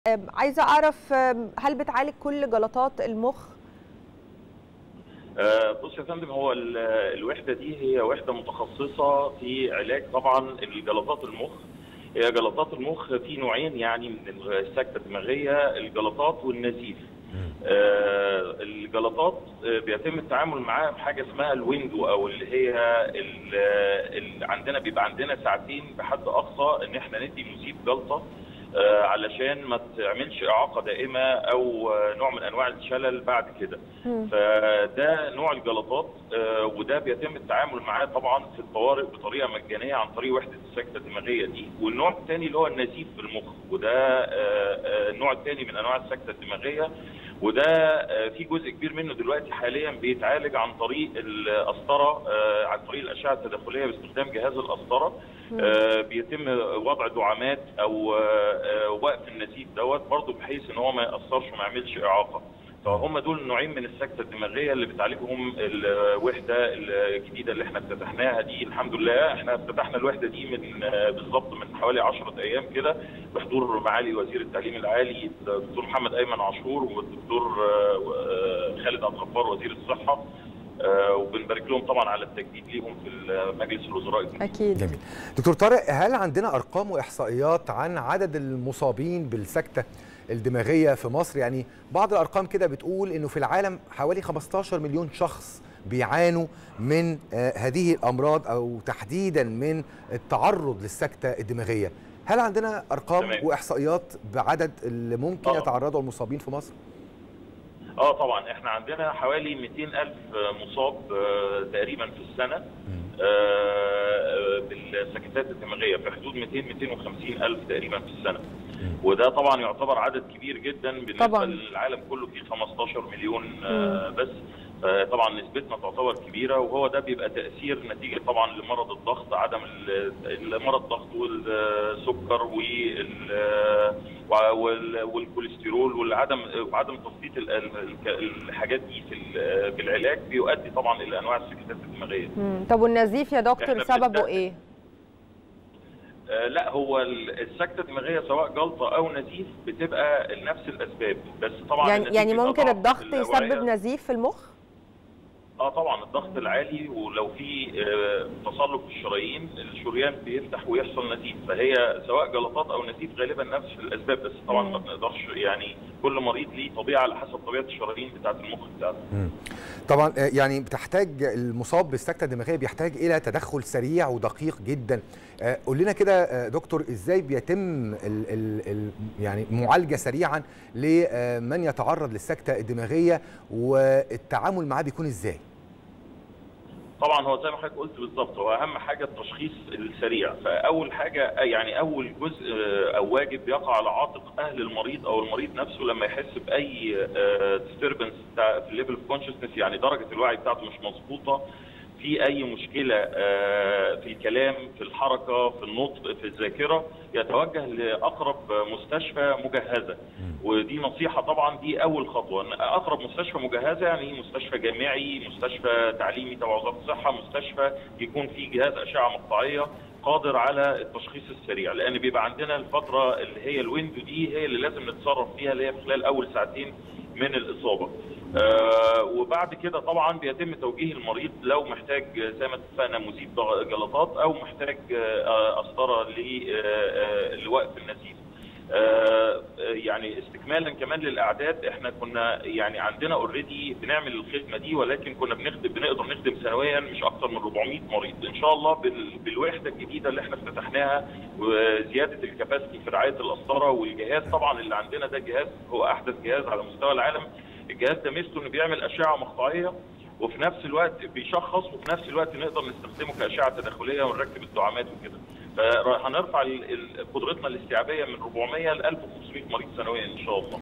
عايزه اعرف هل بتعالج كل جلطات المخ آه، بص يا فندم هو ال- الوحده دي هي وحده متخصصه في علاج طبعا الجلطات المخ هي جلطات المخ في نوعين يعني من السكته الدماغيه الجلطات والنزيف آه، الجلطات آه، بيتم التعامل معاها بحاجه اسمها الويندو او اللي هي ال- اللي عندنا بيبقى عندنا ساعتين بحد اقصى ان احنا ندي مذيب جلطه آه، علشان ما تعملش اعاقه دائمه او آه، نوع من انواع الشلل بعد كده فده نوع الجلطات آه، وده بيتم التعامل معاه طبعا في الطوارئ بطريقه مجانيه عن طريق وحده السكته الدماغيه دي والنوع الثاني اللي هو النزيف في المخ وده آه، آه، النوع الثاني من انواع السكته الدماغيه وده آه، في جزء كبير منه دلوقتي حاليا بيتعالج عن طريق القسطره آه، عن طريق الاشعه التداخليه باستخدام جهاز القسطره آه، بيتم وضع دعامات او آه، آه، وقف النزيف دوت برضه بحيث ان هو ما ياثرش وما يعملش اعاقه فهم دول نوعين من السكته الدماغيه اللي بتعالجهم الوحده الجديده اللي احنا افتتحناها دي الحمد لله احنا افتتحنا الوحده دي من آه، بالظبط من حوالي 10 ايام كده بحضور معالي وزير التعليم العالي الدكتور محمد ايمن عاشور والدكتور آه، آه، خالد عبد الغفار وزير الصحه آه، وبنبارك لهم طبعا على التجديد ليهم في مجلس الوزراء الجديد. اكيد جميل دكتور طارق هل عندنا ارقام واحصائيات عن عدد المصابين بالسكته الدماغيه في مصر يعني بعض الارقام كده بتقول انه في العالم حوالي 15 مليون شخص بيعانوا من آه، هذه الامراض او تحديدا من التعرض للسكته الدماغيه هل عندنا ارقام تمام. واحصائيات بعدد اللي ممكن آه. يتعرضوا المصابين في مصر اه طبعا احنا عندنا حوالي 200 الف مصاب آه، تقريبا في السنه آه، بالسكتات الدماغيه في حدود 200 250 الف تقريبا في السنه وده طبعا يعتبر عدد كبير جدا بالنسبه طبعاً. للعالم كله فيه 15 مليون آه، بس آه، طبعا نسبتنا تعتبر كبيره وهو ده بيبقى تاثير نتيجه طبعا لمرض الضغط عدم ال- المرض الضغط والسكر وال- وال- والكوليسترول والعدم وعدم تظبيط ال- ال- الحاجات دي في ال- في العلاج بيؤدي طبعا الى انواع السكتات الدماغيه مم. طب والنزيف يا دكتور إحنا سببه بنستخدم- ايه آه، لا هو ال- السكته الدماغيه سواء جلطه او نزيف بتبقى نفس الاسباب بس طبعا يعني النتيجة يعني بيبقى ممكن ضعف الضغط في الأوعية. يسبب نزيف في المخ اه طبعا الضغط العالي ولو في آه، تصلب في الشرايين الشريان بيفتح ويحصل نزيف فهي سواء جلطات او نزيف غالبا نفس الاسباب بس طبعا ما بنقدرش يعني كل مريض ليه طبيعه على حسب طبيعه الشرايين بتاعه المخ بتاعته طبعا آه، يعني بتحتاج المصاب بالسكته الدماغيه بيحتاج الى تدخل سريع ودقيق جدا آه، قول لنا كده آه، دكتور ازاي بيتم ال ال ال يعني معالجه سريعا لمن يتعرض للسكته الدماغيه والتعامل معاه بيكون ازاي طبعا هو زي ما حضرتك قلت بالظبط هو اهم حاجه التشخيص السريع فاول حاجه يعني اول جزء آه، او واجب يقع على عاتق اهل المريض او المريض نفسه لما يحس باي ديستربنس في الليفل اوف كونشسنس يعني درجه الوعي بتاعته مش مظبوطه في اي مشكله آه، في الكلام في الحركه في النطق في الذاكره يتوجه لاقرب مستشفى مجهزه ودي نصيحه طبعا دي اول خطوه إن اقرب مستشفى مجهزه يعني مستشفى جامعي مستشفى تعليمي تبع وزاره الصحه مستشفى يكون فيه جهاز اشعه مقطعيه قادر على التشخيص السريع لان بيبقى عندنا الفتره اللي هي الويندو دي هي اللي لازم نتصرف فيها اللي هي في خلال اول ساعتين من الاصابه آه وبعد كده طبعا بيتم توجيه المريض لو محتاج زي ما اتفقنا مذيب ضغ- جلطات او محتاج آه، قسطره ل- آه، آه، لوقف النزيف آه، يعني استكمالا كمان للاعداد احنا كنا يعني عندنا اوريدي بنعمل الخدمه دي ولكن كنا بنخدم بنقدر نخدم سنويا مش اكثر من 400 مريض ان شاء الله بال- بالوحده الجديده اللي احنا افتتحناها وزياده الكباسيتي في رعايه القسطره والجهاز طبعا اللي عندنا ده جهاز هو احدث جهاز على مستوى العالم الجهاز ده ميزته انه بيعمل اشعه مقطعيه وفي نفس الوقت بيشخص وفي نفس الوقت نقدر نستخدمه كاشعه تداخليه ونركب الدعامات وكده فهنرفع ال- ال- قدرتنا الاستيعابيه من 400 ل 1500 مريض سنويا ان شاء الله